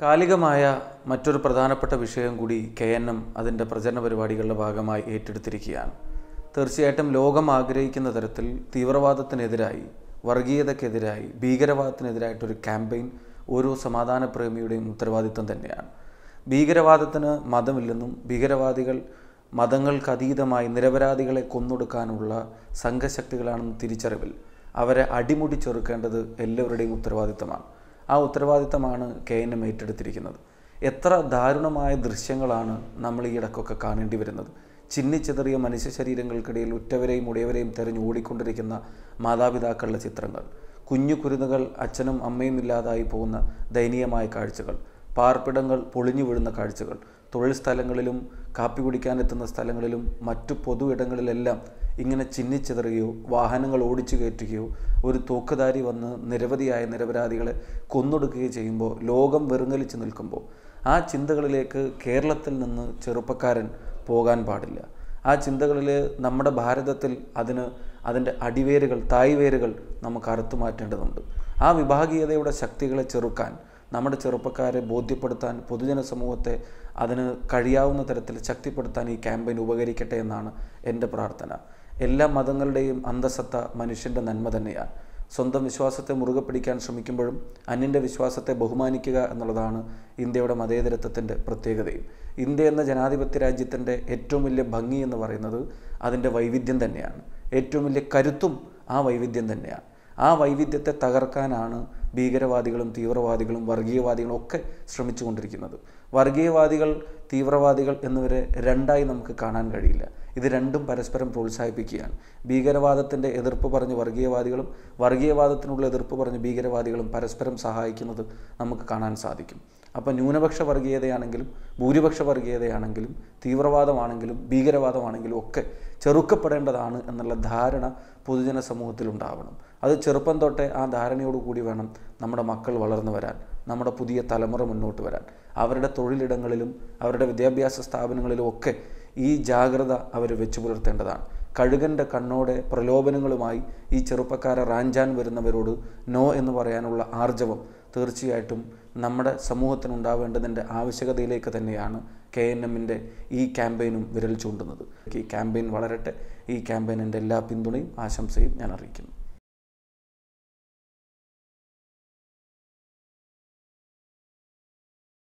കാലികമായ മറ്റൊരു പ്രധാനപ്പെട്ട വിഷയം കൂടി കെ എൻ എം അതിൻ്റെ പ്രചരണ പരിപാടികളുടെ ഭാഗമായി ഏറ്റെടുത്തിരിക്കുകയാണ് തീർച്ചയായിട്ടും ലോകം ആഗ്രഹിക്കുന്ന തരത്തിൽ തീവ്രവാദത്തിനെതിരായി വർഗീയതയ്ക്കെതിരായി ഭീകരവാദത്തിനെതിരായിട്ടൊരു ക്യാമ്പയിൻ ഓരോ സമാധാന പ്രേമിയുടെയും ഉത്തരവാദിത്വം തന്നെയാണ് ഭീകരവാദത്തിന് മതമില്ലെന്നും ഭീകരവാദികൾ മതങ്ങൾക്ക് അതീതമായി നിരപരാധികളെ കൊന്നൊടുക്കാനുള്ള സംഘശക്തികളാണെന്ന് തിരിച്ചറിവിൽ അവരെ അടിമുടി ചെറുക്കേണ്ടത് എല്ലാവരുടെയും ഉത്തരവാദിത്തമാണ് ആ ഉത്തരവാദിത്തമാണ് കെ എൻ എം ഏറ്റെടുത്തിരിക്കുന്നത് എത്ര ദാരുണമായ ദൃശ്യങ്ങളാണ് നമ്മൾ ഈ ഇടക്കൊക്കെ കാണേണ്ടി വരുന്നത് ചിന്നിച്ചെതറിയ മനുഷ്യ ശരീരങ്ങൾക്കിടയിൽ ഉറ്റവരെയും ഉടയവരെയും തെരഞ്ഞു ഓടിക്കൊണ്ടിരിക്കുന്ന മാതാപിതാക്കളുടെ ചിത്രങ്ങൾ കുഞ്ഞു കുരുന്നുകൾ അച്ഛനും അമ്മയും ഇല്ലാതായി പോകുന്ന ദയനീയമായ കാഴ്ചകൾ പാർപ്പിടങ്ങൾ പൊളിഞ്ഞു വീഴുന്ന കാഴ്ചകൾ തൊഴിൽ സ്ഥലങ്ങളിലും കാപ്പി കുടിക്കാനെത്തുന്ന സ്ഥലങ്ങളിലും മറ്റു പൊതു ഇടങ്ങളിലെല്ലാം ഇങ്ങനെ ചിന്നിച്ചിതറുകയോ വാഹനങ്ങൾ ഓടിച്ചു കയറ്റുകയോ ഒരു തോക്കുധാരി വന്ന് നിരവധിയായ നിരപരാധികളെ കൊന്നൊടുക്കുകയോ ചെയ്യുമ്പോൾ ലോകം വെറുങ്ങലിച്ച് നിൽക്കുമ്പോൾ ആ ചിന്തകളിലേക്ക് കേരളത്തിൽ നിന്ന് ചെറുപ്പക്കാരൻ പോകാൻ പാടില്ല ആ ചിന്തകളിൽ നമ്മുടെ ഭാരതത്തിൽ അതിന് അതിൻ്റെ അടിവേരുകൾ തായ്വേരുകൾ നമുക്ക് അറുത്തു മാറ്റേണ്ടതുണ്ട് ആ വിഭാഗീയതയുടെ ശക്തികളെ ചെറുക്കാൻ നമ്മുടെ ചെറുപ്പക്കാരെ ബോധ്യപ്പെടുത്താൻ പൊതുജന സമൂഹത്തെ അതിന് കഴിയാവുന്ന തരത്തിൽ ശക്തിപ്പെടുത്താൻ ഈ ക്യാമ്പയിൻ ഉപകരിക്കട്ടെ എന്നാണ് എൻ്റെ പ്രാർത്ഥന എല്ലാ മതങ്ങളുടെയും അന്തസത്ത മനുഷ്യൻ്റെ നന്മ തന്നെയാണ് സ്വന്തം വിശ്വാസത്തെ മുറുകെ പിടിക്കാൻ ശ്രമിക്കുമ്പോഴും അന്യൻ്റെ വിശ്വാസത്തെ ബഹുമാനിക്കുക എന്നുള്ളതാണ് ഇന്ത്യയുടെ മതേതരത്വത്തിൻ്റെ പ്രത്യേകതയും ഇന്ത്യ എന്ന ജനാധിപത്യ രാജ്യത്തിൻ്റെ ഏറ്റവും വലിയ ഭംഗി എന്ന് പറയുന്നത് അതിൻ്റെ വൈവിധ്യം തന്നെയാണ് ഏറ്റവും വലിയ കരുത്തും ആ വൈവിധ്യം തന്നെയാണ് ആ വൈവിധ്യത്തെ തകർക്കാനാണ് ഭീകരവാദികളും തീവ്രവാദികളും വർഗീയവാദികളും ഒക്കെ ശ്രമിച്ചുകൊണ്ടിരിക്കുന്നത് വർഗീയവാദികൾ തീവ്രവാദികൾ എന്നിവരെ രണ്ടായി നമുക്ക് കാണാൻ കഴിയില്ല ഇത് രണ്ടും പരസ്പരം പ്രോത്സാഹിപ്പിക്കുകയാണ് ഭീകരവാദത്തിൻ്റെ എതിർപ്പ് പറഞ്ഞ് വർഗീയവാദികളും വർഗീയവാദത്തിനുള്ള എതിർപ്പ് പറഞ്ഞ് ഭീകരവാദികളും പരസ്പരം സഹായിക്കുന്നത് നമുക്ക് കാണാൻ സാധിക്കും അപ്പോൾ ന്യൂനപക്ഷ വർഗീയതയാണെങ്കിലും ഭൂരിപക്ഷ വർഗീയതയാണെങ്കിലും തീവ്രവാദമാണെങ്കിലും ഭീകരവാദമാണെങ്കിലും ഒക്കെ ചെറുക്കപ്പെടേണ്ടതാണ് എന്നുള്ള ധാരണ പൊതുജന സമൂഹത്തിൽ ഉണ്ടാവണം അത് ചെറുപ്പം തൊട്ടേ ആ ധാരണയോടുകൂടി വേണം നമ്മുടെ മക്കൾ വളർന്നു വരാൻ നമ്മുടെ പുതിയ തലമുറ മുന്നോട്ട് വരാൻ അവരുടെ തൊഴിലിടങ്ങളിലും അവരുടെ വിദ്യാഭ്യാസ സ്ഥാപനങ്ങളിലും ഒക്കെ ഈ ജാഗ്രത അവർ വെച്ചു പുലർത്തേണ്ടതാണ് കഴുകൻ്റെ കണ്ണോടെ പ്രലോഭനങ്ങളുമായി ഈ ചെറുപ്പക്കാരെ റാഞ്ചാൻ വരുന്നവരോട് നോ എന്ന് പറയാനുള്ള ആർജവം തീർച്ചയായിട്ടും നമ്മുടെ സമൂഹത്തിനുണ്ടാവേണ്ടതിൻ്റെ ആവശ്യകതയിലേക്ക് തന്നെയാണ് കെ എൻ എമ്മിൻ്റെ ഈ ക്യാമ്പയിനും വിരൽ ചൂണ്ടുന്നത് ഈ ക്യാമ്പയിൻ വളരട്ടെ ഈ ക്യാമ്പയിനിൻ്റെ എല്ലാ പിന്തുണയും ആശംസയും ഞാൻ അറിയിക്കുന്നു